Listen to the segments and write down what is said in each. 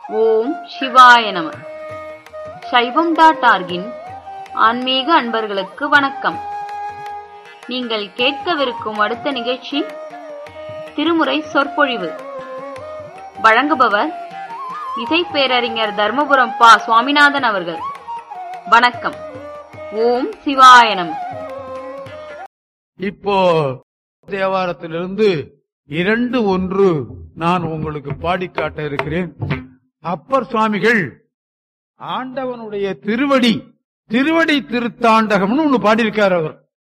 ஓம் சிவாய நம சைவம் டாட் ஆர்கின் ஆன்மீக அன்பர்களுக்கு வணக்கம் நீங்கள் கேட்கவிருக்கும் அடுத்த நிகழ்ச்சி திருமுறை சொற்பொழிவு வழங்குபவர் இசை பேரறிஞர் தர்மபுரம் பா சுவாமிநாதன் அவர்கள் வணக்கம் ஓம் சிவாய நம இப்போ தேவாரத்திலிருந்து இரண்டு ஒன்று நான் உங்களுக்கு பாடி காட்ட இருக்கிறேன் அப்பர் சுவாமிகள் ஆண்டவனுடைய திருவடி திருவடி திருத்தாண்டகம்னு ஒண்ணு பாடியிருக்கார் அவர்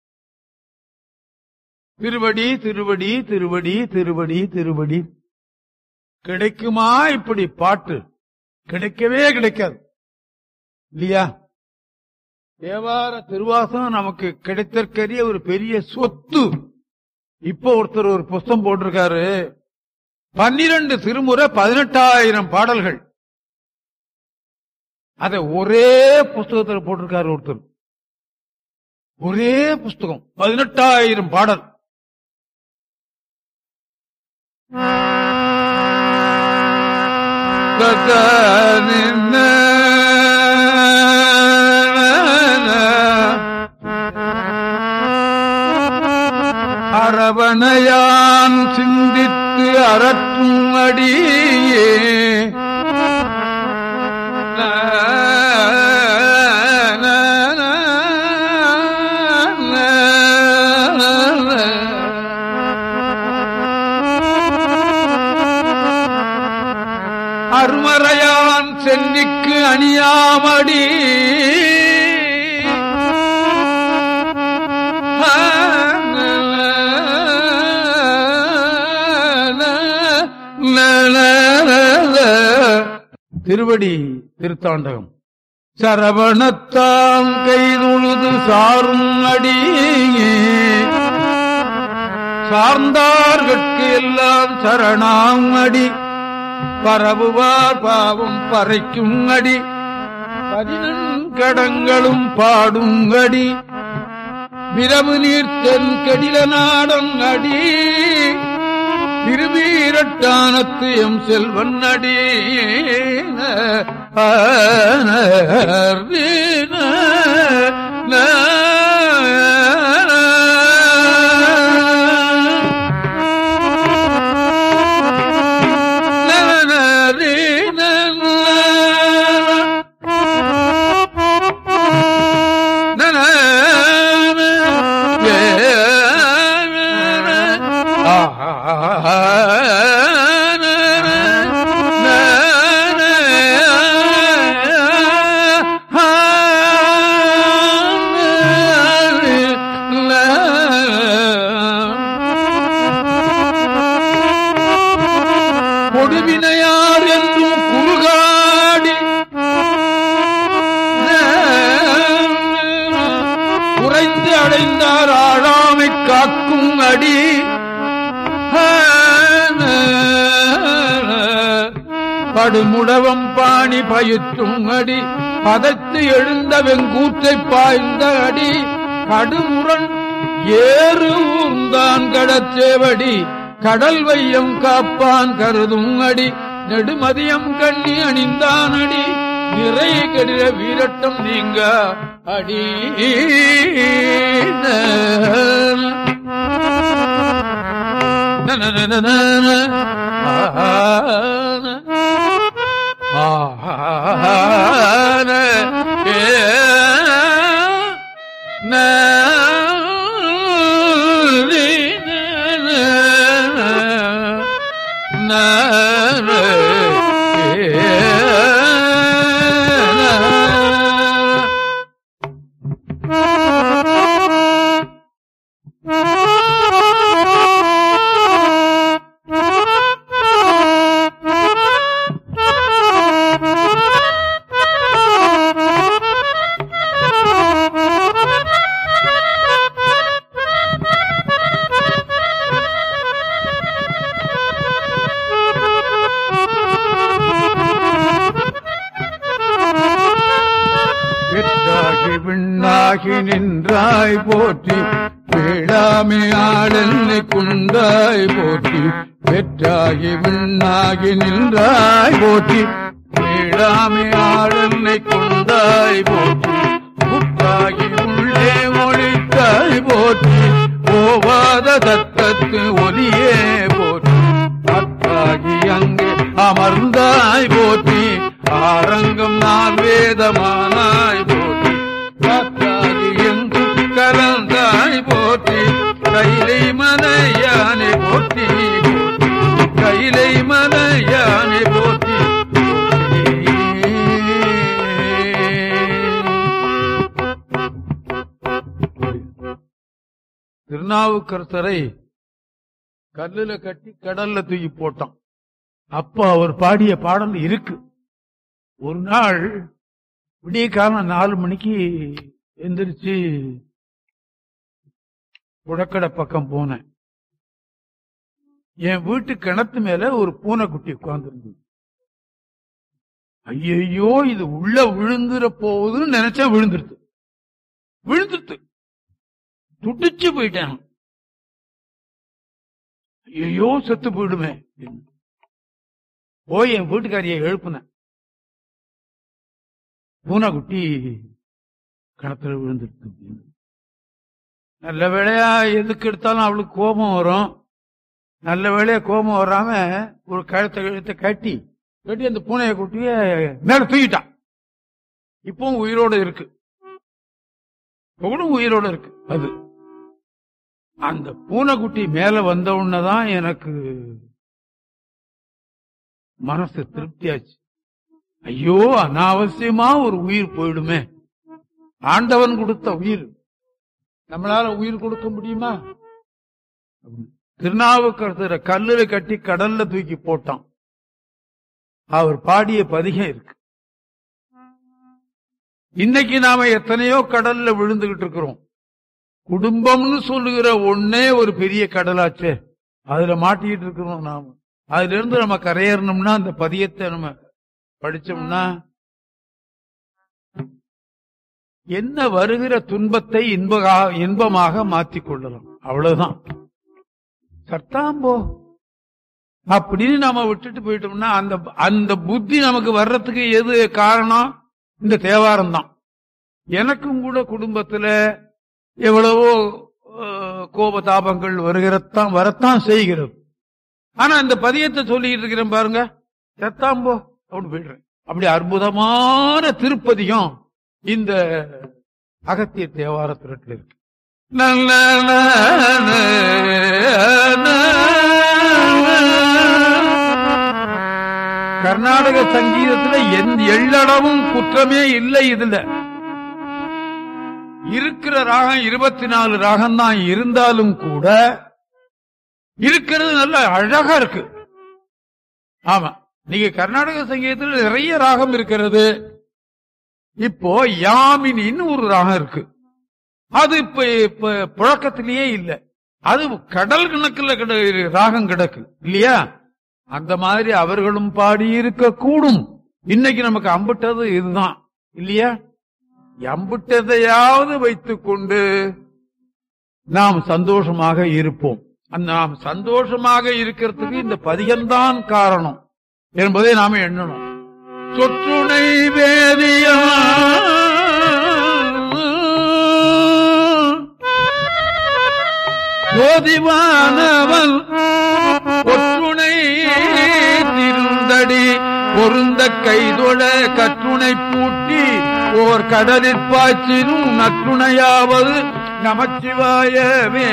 திருவடி திருவடி திருவடி திருவடி திருவடி கிடைக்குமா இப்படி பாட்டு கிடைக்கவே கிடைக்காது இல்லையா தேவார திருவாசம் நமக்கு கிடைத்திருக்கிற ஒரு பெரிய சொத்து இப்போ ஒருத்தர் ஒரு புஸ்தம் போட்டிருக்காரு பன்னிரண்டு திருமுறை பதினெட்டாயிரம் பாடல்கள் அத ஒரே புஸ்தகத்துல போட்டிருக்காரு ஒருத்தர் ஒரே புஸ்தகம் பதினெட்டாயிரம் பாடல் அரவணையான் சிந்தித்து அறற்றும் அடியே அருமறையான் சென்னிக்கு அணியாமடி திருவடி திருத்தாண்டகம் சரவணத்தாம் கைதுழுது சாரும் அடியே சார்ந்தார்கட்கு எல்லாம் சரணாம் அடி பரவுவார் பாவம் பறைக்கும் அடி பதினெண்கடங்களும் பாடும் அடி விரவு நீர் தென் கெடில நாடம் அடி திருவீரட்டானத்து எம் செல்வன் அடி கொடுவினையார் என்றும் குறுகாடி குறைந்து அடைந்தார் ஆழாமை காக்கும் அடி படுமுடவம் பாணி பயிற்றும் அடி பதத்து எழுந்த வெங்கூற்றை பாய்ந்த அடி கடுமுரண் ஏறு ஊர்ந்தான் கடச்சேவடி கடல் வையம் காப்பான் கருதும் அடி நெடுமதியம் கண்ணி அணிந்தான் அடி நிறை கடித வீரட்டம் நீங்க அடி வெற்றாகி விண்ணாகி நின்றாய் போற்றி வேளாமை ஆளென்னை குண்டாய் போற்றி வெற்றாகி விண்ணாகி நின்றாய் போற்றி ஆதிபிராமி ஆடனை கொண்டாய் போற்றி புத்தாகி உள்ளே ஒளித்தாய் போற்றி போவாத தத்தத்து ஒலியே போற்றி அத்தாகி அங்கே அமர்ந்தாய் போற்றி ஆரங்கம் நான் வேதமானாய் போற்றி காத்தாகி எங்கும் கலந்தாய் போற்றி கைலை மலையானே போற்றி போற்றி கைலை மலையானே போற்றி திருநாவுக்கரசரை கல்லுல கட்டி கடல்ல தூக்கி போட்டான் அப்ப அவர் பாடிய பாடல் இருக்கு ஒரு நாள் விடிய காலம் நாலு மணிக்கு எந்திரிச்சு புழக்கடை பக்கம் போனேன் என் வீட்டு கிணத்து மேல ஒரு பூனைக்குட்டி உட்கார்ந்துருந்தது ஐயையோ இது உள்ள விழுந்துற போகுதுன்னு நினைச்சா விழுந்துருது விழுந்துருது துடிச்சு போயிட்டேன் ஐயோ செத்து போயிடுமே போய் என் வீட்டுக்காரியை எழுப்புனேன் பூனைக்குட்டி கிணத்துல விழுந்துருது அப்படின்னு. நல்ல வேளையா எதுக்கு எடுத்தாலும் அவளுக்கு கோபம் வரும் நல்ல வேளையா கோபம் வராம ஒரு கழுத்தை கழுத்தை கட்டி கட்டி அந்த பூனையை குட்டிய மேல தூக்கிட்டான் இப்பவும் உயிரோட இருக்கு இப்ப கூட உயிரோட இருக்கு அது அந்த பூனைக்குட்டி மேல வந்த உடனேதான் எனக்கு மனசு திருப்தியாச்சு ஐயோ அனாவசியமா ஒரு உயிர் போயிடுமே ஆண்டவன் கொடுத்த உயிர் நம்மளால உயிர் கொடுக்க முடியுமா திருநாவுக்கரசரை கல்லுல கட்டி கடல்ல தூக்கி போட்டான் அவர் பாடிய பதிகம் இருக்கு இன்னைக்கு நாம எத்தனையோ கடல்ல விழுந்துகிட்டு இருக்கிறோம் குடும்பம்னு சொல்லுகிற ஒன்னே ஒரு பெரிய கடலாச்சே அதுல மாட்டிக்கிட்டு இருக்கிறோம் நாம அதுல இருந்து நம்ம கரையேறணும்னா அந்த பதியத்தை நம்ம படிச்சோம்னா என்ன வருகிற துன்பத்தை இன்பகா- இன்பமாக மாற்றிக் கொள்ளலாம் அவ்வளவுதான் சர்த்தாம்போ அப்படின்னு நாம விட்டுட்டு போயிட்டோம்னா அந்த அந்த புத்தி நமக்கு வர்றதுக்கு எது காரணம் இந்த தேவாரம் தான் எனக்கும் கூட குடும்பத்துல எவ்வளவோ அஹ், கோபதாபங்கள் வருகிறத்தான் வரத்தான் செய்கிறது ஆனா இந்த பதியத்தை சொல்லிட்டு இருக்கிறேன் பாருங்க செத்தாம்போ அப்படின்னு போயிடுறேன் அப்படி அற்புதமான திருப்பதியும் இந்த அகத்திய தேவார திரட்டில் இருக்கு நல்ல கர்நாடக சங்கீதத்துல எந்த எள்ளளவும் குற்றமே இல்லை இதுல இருக்கிற ராகம் இருபத்தி நாலு ராகம் தான் இருந்தாலும் கூட இருக்கிறது நல்ல அழகா இருக்கு ஆமா நீங்க கர்நாடக சங்கீதத்தில் நிறைய ராகம் இருக்கிறது இப்போ யாமினின்னு ஒரு ராகம் இருக்கு அது இப்ப இப்ப புழக்கத்திலேயே இல்ல அது கடல் கணக்குல கிட- ராகம் கிடக்கு இல்லையா அந்த மாதிரி அவர்களும் பாடி இருக்க கூடும் இன்னைக்கு நமக்கு அம்பிட்டது இதுதான் இல்லையா அம்பிட்டதையாவது வைத்துக் கொண்டு நாம் சந்தோஷமாக இருப்போம் அந்த நாம் சந்தோஷமாக இருக்கிறதுக்கு இந்த பதிகம்தான் காரணம் என்பதை நாம எண்ணணும் சொற்றுணை வேதியா ஜோதிவானவன் ஒற்றுணை திருந்தடி பொருந்த கைதொழ கற்றுணை பூட்டி ஓர் கடலிற் பாய்ச்சினும் நற்றுணையாவது நமச்சிவாயவே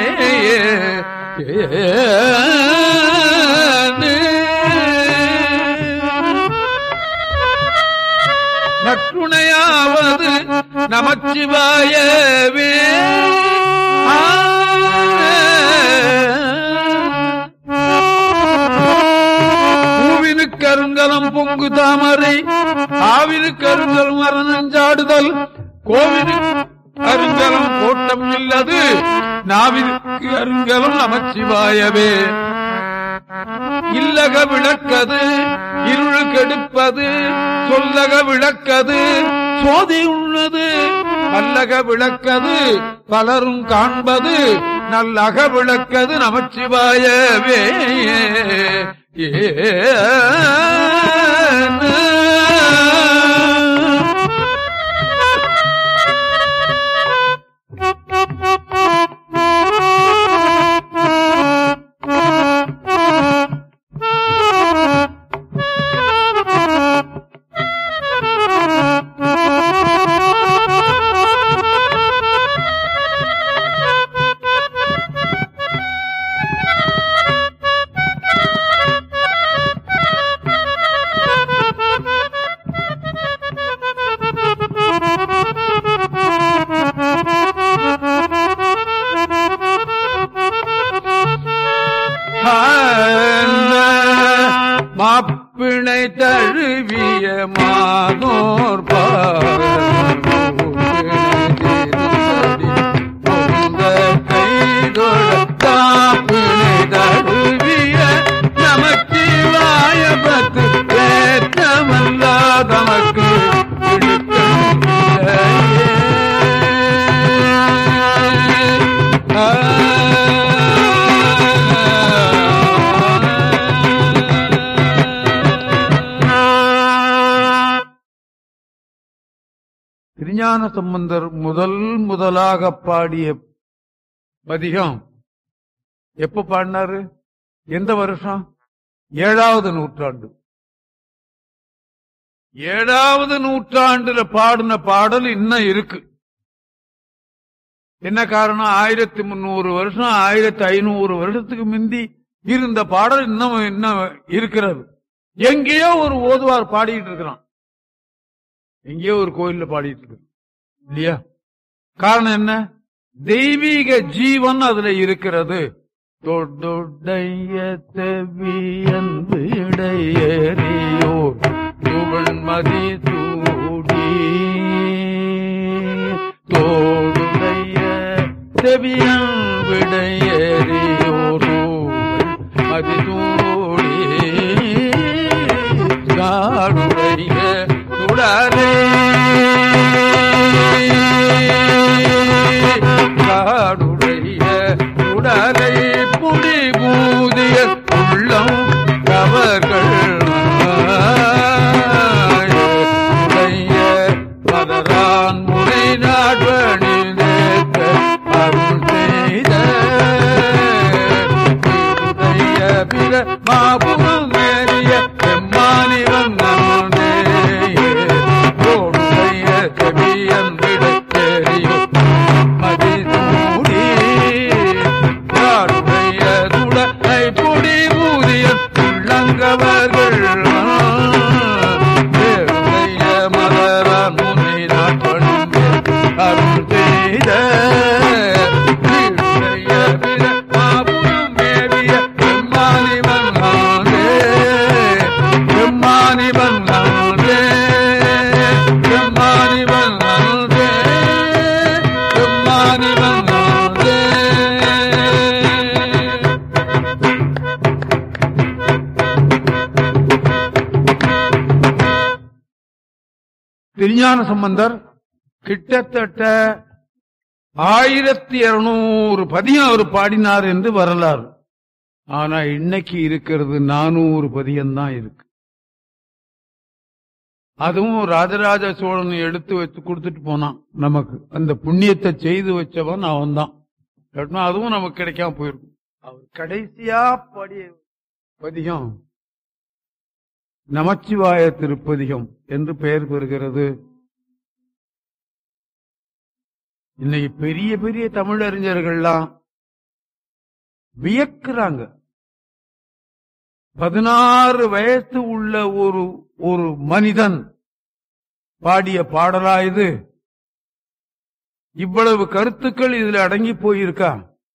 நற்றுணையாவது நமச்சிவாயவே ஆ. பூவினு கருங்கலம் பொங்கு தாமரை ஆவினு கருங்கலம் அரணஞ்சாடுதல் கோவினு அருங்கலம் கோட்டம் இல்லது நாவிற்கு அருங்கலம் நமச்சிவாயவே இல்லக விளக்கது இருள் கெடுப்பது சொல்லக விளக்கது சோதி உள்ளது பல்லக விளக்கது பலரும் காண்பது நல்லக விளக்கது நமச்சிவாயவே ஏ பிணை தழுவிய மாதோர் கைதொழத்தாப்பிணை தழுவிய நமச்சிவாய பத்து ஏற்றமல்லா தமக்கு திருஞான சம்பந்தர் முதல் முதலாக பாடிய பதிகம் எப்ப பாடினாரு எந்த வருஷம் ஏழாவது நூற்றாண்டு ஏழாவது நூற்றாண்டுல பாடின பாடல் இன்னும் இருக்கு என்ன காரணம் ஆயிரத்தி முன்னூறு வருஷம் ஆயிரத்தி ஐநூறு வருஷத்துக்கு முந்தி இருந்த பாடல் இன்னும் இன்னும் இருக்கிறது எங்கேயோ ஒரு ஓதுவார் பாடிட்டு இருக்கிறான் எங்கேயோ ஒரு கோயில்ல பாடிட்டு இருக்கு இல்லையா காரணம் என்ன தெய்வீக ஜீவன் அதுல இருக்கிறது தொடுடைய தெவியன் விடையேறியோர் துவன்மதி சூடி தோடுடைய செவியன் விடையேறியோர் மதி சூடி காடுடைய சுடரே காடுடைய சுடரை புடி பூதிய உள்ளம் கவர்கள் உடைய மதரான் முனை நாட்வணி நேர்த்த அருள் செய்த உடைய பிற மாபுரம் மேறிய எம்மானிவன் நன்னே தோடுடைய செவியன் விடை தெரியும் மதிசூடி காடுடைய துடை பொடி ஊதிய உள்ளங்கவர்கள் தேருடைய மலரான் முனை நாட்பணிந்து அருள் செய்த வீடுடைய பிற மாபுரம் மேவிய எம்மானி வந்தானே எம்மானி வந்தானே எம்மானி வந்தானே எம்மானி வந்தானே திருஞான சம்பந்தர் கிட்டத்தட்ட ஆயிரத்தி இருநூறு பதியம் அவர் பாடினார் என்று வரலாறு ஆனா இன்னைக்கு இருக்கிறது நானூறு பதியம் தான் இருக்கு அதுவும் ராஜராஜ சோழன் எடுத்து வச்சு கொடுத்துட்டு போனான் நமக்கு அந்த புண்ணியத்தை செய்து வச்சவன் அவன் தான் அதுவும் நமக்கு கிடைக்காம போயிருக்கும் அவர் கடைசியா பாடிய பதிகம் நமச்சிவாய திருப்பதிகம் என்று பெயர் பெறுகிறது இன்னைக்கு பெரிய பெரிய தமிழறிஞர்கள்லாம் வியக்கிறாங்க பதினாறு வயசு உள்ள ஒரு ஒரு மனிதன் பாடிய பாடலா இது இவ்வளவு கருத்துக்கள் இதுல அடங்கி போயிருக்கா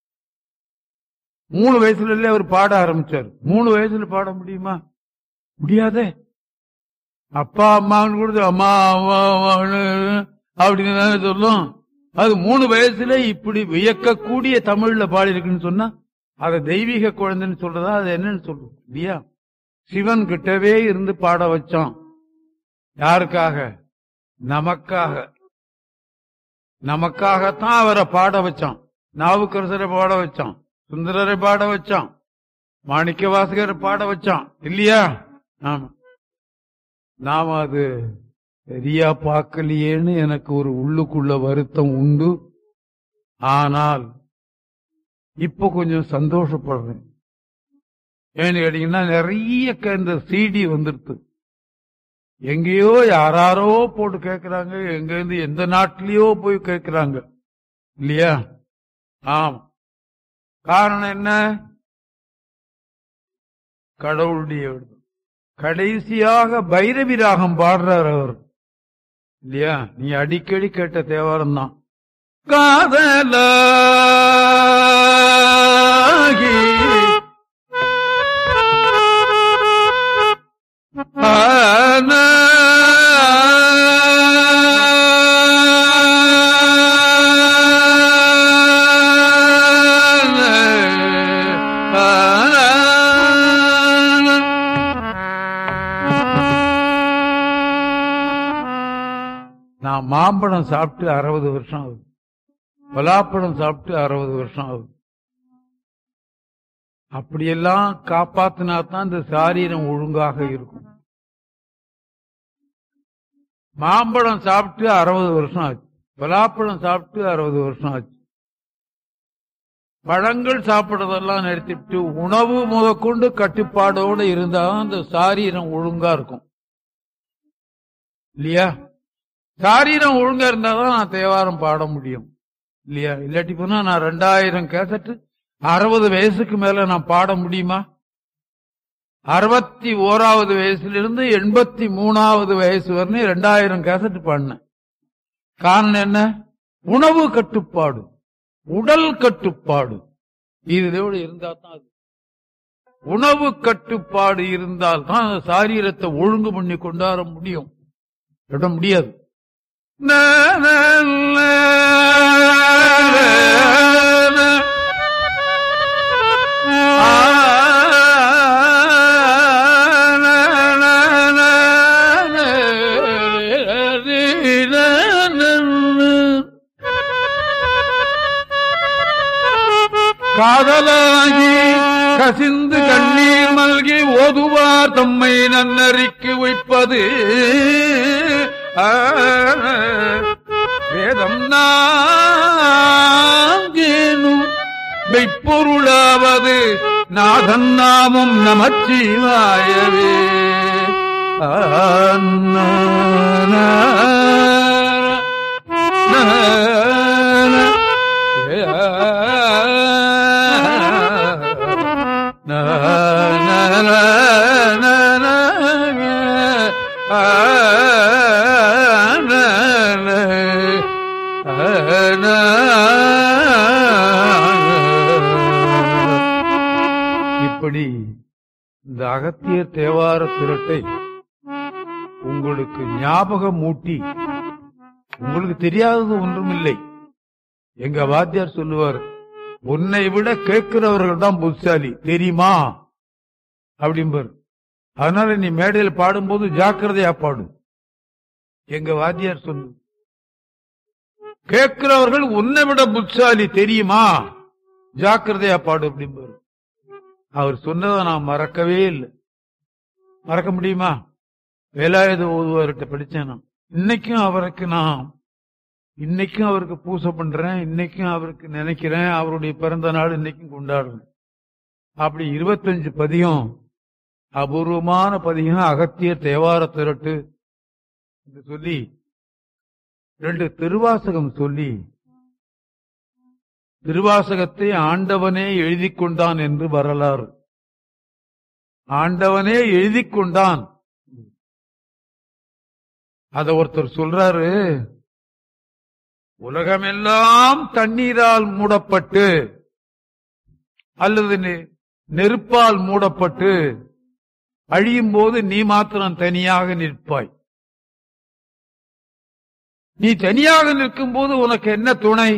மூணு வயசுல அவர் பாட ஆரம்பிச்சார் மூணு வயசுல பாட முடியுமா முடியாதே அப்பா அம்மான்னு கொடுத்து அம்மா அம்மா அம்மான்னு அப்படின்னு தானே சொல்லும் அது மூணு வயசுல இப்படி வியக்கக்கூடிய தமிழ்ல பாடி இருக்குன்னு சொன்னா அதை தெய்வீக குழந்தைன்னு சொல்றதா அது என்னன்னு சொல்றது இல்லையா சிவன் கிட்டவே இருந்து பாட வச்சான் யாருக்காக நமக்காக நமக்காகத்தான் அவரை பாட வச்சான் நாவுக்கரசரை பாட வச்சான் சுந்தரரை பாட வச்சான் மாணிக்க வாசகரை பாட வச்சான் இல்லையா ஆமா நாம அது சரியா பார்க்கலையேன்னு எனக்கு ஒரு உள்ளுக்குள்ள வருத்தம் உண்டு ஆனால் இப்ப கொஞ்சம் சந்தோஷப்படுறேன் ஏன்னு கேட்டீங்கன்னா நிறைய க- இந்த சிடி வந்துருது எங்கேயோ யாராரோ போட்டு கேட்கறாங்க எங்க இருந்து எந்த நாட்டிலயோ போய் கேட்கறாங்க இல்லையா ஆமா காரணம் என்ன கடவுளுடைய விருது. கடைசியாக பைரவி ராகம் பாடுறார் அவர் இல்லையா நீ அடிக்கடி கேட்ட தேவாரம் தான் காதலாகி ஆ நான் மாம்பழம் சாப்பிட்டு அறுபது வருஷம் ஆகுது பலாப்பழம் சாப்பிட்டு அறுபது வருஷம் ஆகுது அப்படியெல்லாம் காப்பாத்தினா தான் இந்த சாரீரம் ஒழுங்காக இருக்கும் மாம்பழம் சாப்பிட்டு அறுபது வருஷம் ஆச்சு பலாப்பழம் சாப்பிட்டு அறுபது வருஷம் ஆச்சு பழங்கள் சாப்பிடுறதெல்லாம் நிறுத்திட்டு உணவு முதற்கொண்டு கட்டுப்பாடோடு இருந்தாதான் இந்த சாரீரம் ஒழுங்கா இருக்கும் இல்லையா சாரீரம் ஒழுங்கா இருந்தாதான் நான் தேவாரம் பாட முடியும் இல்லையா இல்லாட்டி போனா நான் ரெண்டாயிரம் கேசட்டு அறுபது வயசுக்கு மேல நான் பாட முடியுமா அறுபத்தி ஓராவது வயசுல இருந்து எண்பத்தி மூணாவது வயசு வரையும் ரெண்டாயிரம் கேசட் பாடினேன் காரணம் என்ன உணவு கட்டுப்பாடு உடல் கட்டுப்பாடு இதோடு இருந்தா தான் அது உணவு கட்டுப்பாடு இருந்தால் தான் அந்த சாரீரத்தை ஒழுங்கு பண்ணி கொண்டாட முடியும் விட முடியாது காதலாகி கசிந்து கண்ணீர் மல்கி ஓதுவார் தம்மை நன்னறிக்கு வைப்பது ஆ, வேதம் நாங்கேனும் மெய்ப்பொருளாவது நாதன் நாமும் நமச்சிவாயவே ஆ, நா, நா, நா, நா. இப்படி இந்த அகத்திய தேவார திரட்டை உங்களுக்கு ஞாபகம் மூட்டி உங்களுக்கு தெரியாதது ஒன்றுமில்லை எங்க வாத்தியார் சொல்லுவார் உன்னை விட கேட்கிறவர்கள் தான் புத்திசாலி தெரியுமா அப்படிம்பார் அதனால நீ மேடையில் பாடும்போது ஜாக்கிரதையா பாடு எங்க வாத்தியார் சொல்லு கேட்கிறவர்கள் உன்னை விட புத்திசாலி தெரியுமா ஜாக்கிரதையா பாடு அப்படிம்பார் அவர் சொன்னதை நான் மறக்கவே இல்லை மறக்க முடியுமா வேலாயுத ஓதுவார்கிட்ட படிச்சேன் நான் இன்னைக்கும் அவருக்கு நான் இன்னைக்கும் அவருக்கு பூசை பண்றேன் இன்னைக்கும் அவருக்கு நினைக்கிறேன் அவருடைய பிறந்த நாள் இன்னைக்கும் கொண்டாடுறேன் அப்படி இருபத்தஞ்சு பதியம் அபூர்வமான பதிகம் அகத்திய தேவார திரட்டு என்று சொல்லி ரெண்டு திருவாசகம் சொல்லி திருவாசகத்தை ஆண்டவனே எழுதி கொண்டான் என்று வரலாறு ஆண்டவனே எழுதி கொண்டான் அத ஒருத்தர் சொல்றாரு உலகமெல்லாம் தண்ணீரால் மூடப்பட்டு அல்லது நெ- நெருப்பால் மூடப்பட்டு அழியும் போது நீ மாத்திரம் தனியாக நிற்பாய் நீ தனியாக நிற்கும் போது உனக்கு என்ன துணை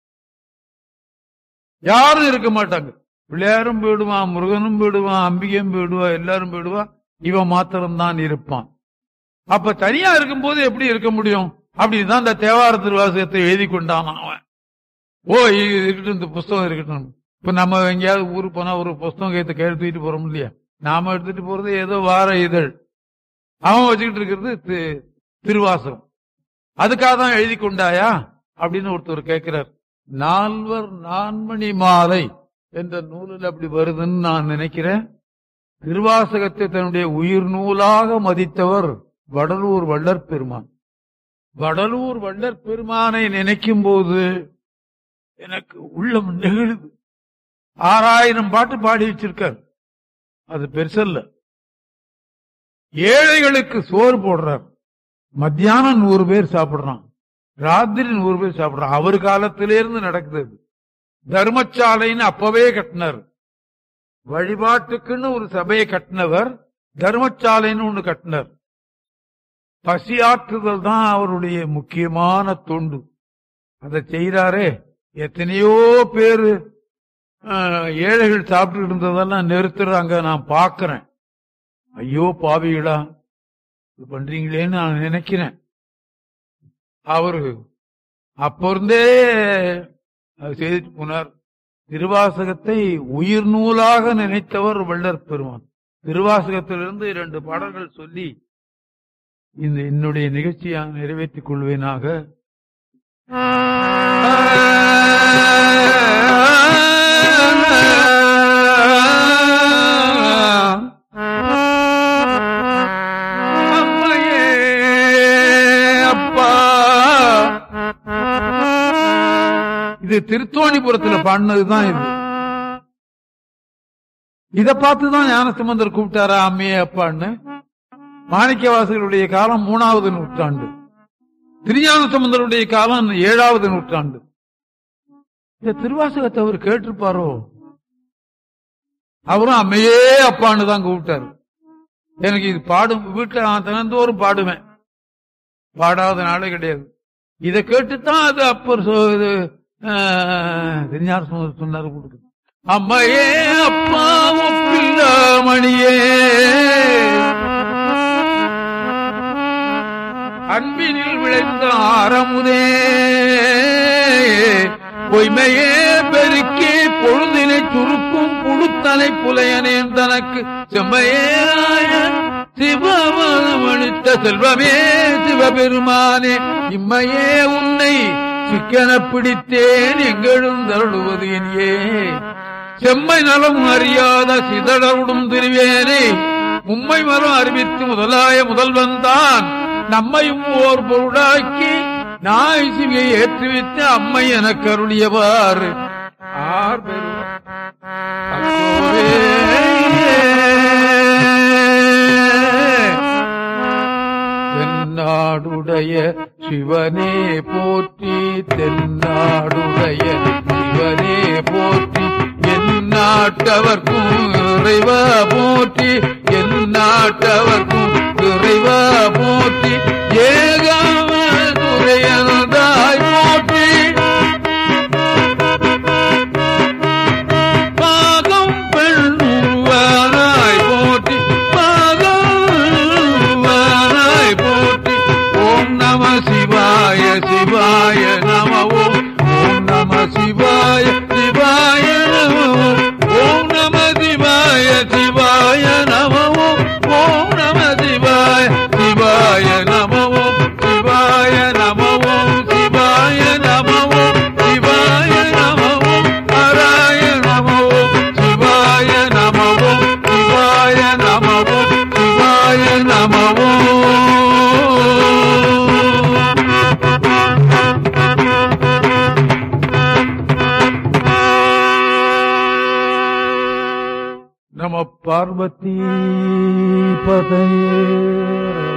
யாரும் இருக்க மாட்டாங்க பிள்ளையாரும் போயிடுவான் முருகனும் போயிடுவான் அம்பிகையும் போயிடுவா எல்லாரும் போயிடுவா இவன் மாத்திரம்தான் இருப்பான் அப்ப தனியா இருக்கும்போது எப்படி இருக்க முடியும் அப்படிதான் இந்த தேவார திருவாசகத்தை எழுதி கொண்டான் அவன் ஓ இது இருக்கட்டும் இந்த புஸ்தகம் இருக்கட்டும் இப்ப நம்ம எங்கேயாவது ஊருக்கு போனா ஒரு புஸ்தகம் கைத்து கையில் தூக்கிட்டு போறோம் இல்லையா நாம எடுத்துட்டு போறது ஏதோ வார இதழ் அவன் வச்சுக்கிட்டு இருக்கிறது தி- திருவாசகம் அதுக்காக தான் எழுதி கொண்டாயா அப்படின்னு ஒருத்தர் கேட்கிறார் நால்வர் நான்மணி மாலை என்ற நூலில் அப்படி வருதுன்னு நான் நினைக்கிறேன் திருவாசகத்தை தன்னுடைய உயிர் நூலாக மதித்தவர் வடலூர் வள்ளற் பெருமான் வடலூர் வள்ளற் பெருமானை நினைக்கும் போது எனக்கு உள்ளம் நெகிழுது ஆறாயிரம் பாட்டு பாடி வச்சிருக்கார் அது பெருசல்ல ஏழைகளுக்கு சோறு போடுறார் மத்தியானம் நூறு பேர் சாப்பிடுறான் ராத்திரி நூறு பேர் சாப்பிடுறான் அவர் காலத்திலிருந்து நடக்குது அது. தர்மசாலைன்னு அப்பவே கட்டினார் வழிபாட்டுக்குன்னு ஒரு சபையை கட்டினவர் தர்மசாலைன்னு ஒண்ணு கட்டினார் பசியாற்றுதல் தான் அவருடைய முக்கியமான தொண்டு அதை செய்யறாரே எத்தனையோ பேரு அஹ், ஏழைகள் சாப்பிட்டு இருந்ததெல்லாம் நிறுத்துறாங்க நான் பார்க்கிறேன் ஐயோ பாவிகளா இது பண்றீங்களேன்னு நான் நினைக்கிறேன் அவரு அப்ப இருந்தே அது செய்துட்டு போனார் திருவாசகத்தை உயிர் நூலாக நினைத்தவர் வள்ளற் பெருமான் திருவாசகத்திலிருந்து இரண்டு பாடல்கள் சொல்லி இந்த என்னுடைய நிகழ்ச்சியை நிறைவேற்றிக் கொள்வேனாக அம்மையே அப்பா இது திருத்தோணிபுரத்துல பாடினதுதான் இது இத பார்த்துதான் ஞானசம்பந்தர் கூப்பிட்டாரா அம்மையே அப்பான்னு மாணிக்கவாசகருடைய காலம் மூணாவது நூற்றாண்டு திருஞான சம்பந்தருடைய காலம் ஏழாவது நூற்றாண்டு இந்த திருவாசகத்தை அவர் கேட்டிருப்பாரோ அவரும் அம்மையே அப்பான்னு தான் கூப்பிட்டாரு எனக்கு இது பாடும் வீட்டுல நான் தினந்தோறும் பாடுவேன் பாடாத நாளே கிடையாது இதை கேட்டுத்தான் அது அப்பர் சொ- இது, ஆஹ், திருஞான சம்பந்தர் சொன்னாரு கொடுக்கு அம்மையே அப்பா ஒப்பில்லா மணியே அன்பினில் விளைந்த ஆரமுதே பொய்மையே பெருக்கி பொழுதினை சுருக்கும் புழுத்தனை புலையனேன் தனக்கு செம்மையாய சிவமணித்த செல்வமே சிவபெருமானே இம்மையே உன்னை சிக்கன பிடித்தேன் எங்கெழும் தருளுவது எனியே செம்மை நலம் அறியாத சிதறவுடும் திருவேனே மும்மை மரம் அறிவித்து முதலாய முதல்வன் தான் நம்மையும் ஓர் பொருளாக்கி நாய் சிவியை ஏற்றுவித்து அம்மை எனக்கு அருளியவாறு ஆர் பெறுவார் அச்சோவே. தென்னாடுடைய சிவனே போற்றி தென்னாடுடைய சிவனே போற்றி என் நாட்டவர்க்கும் இறைவா போற்றி என் நாட்டவர்க்கும் இறைவா போற்றி ஏகாமதுரையனதாய் போற்றி பாகம் பெண்ணுவானாய் போற்றி பாகம் உருவானாய் போற்றி ஓம் நம சிவாய சிவாய நம ஓம் ஓம் நம சிவாய சிவாய நம ஓம் ஓம் நம சிவாய சிவாய நம ஓம் ஓம் நம சிவாய சிவாய நம ஓம் சிவாய நம ஓம் சிவாய நம ஓம் சிவாய நம ஓம் ஹராய நம ஓம் சிவாய நம ஓம் சிவாய நம ஓம் சிவாய நம ஓம் நம பார்வதி பதையே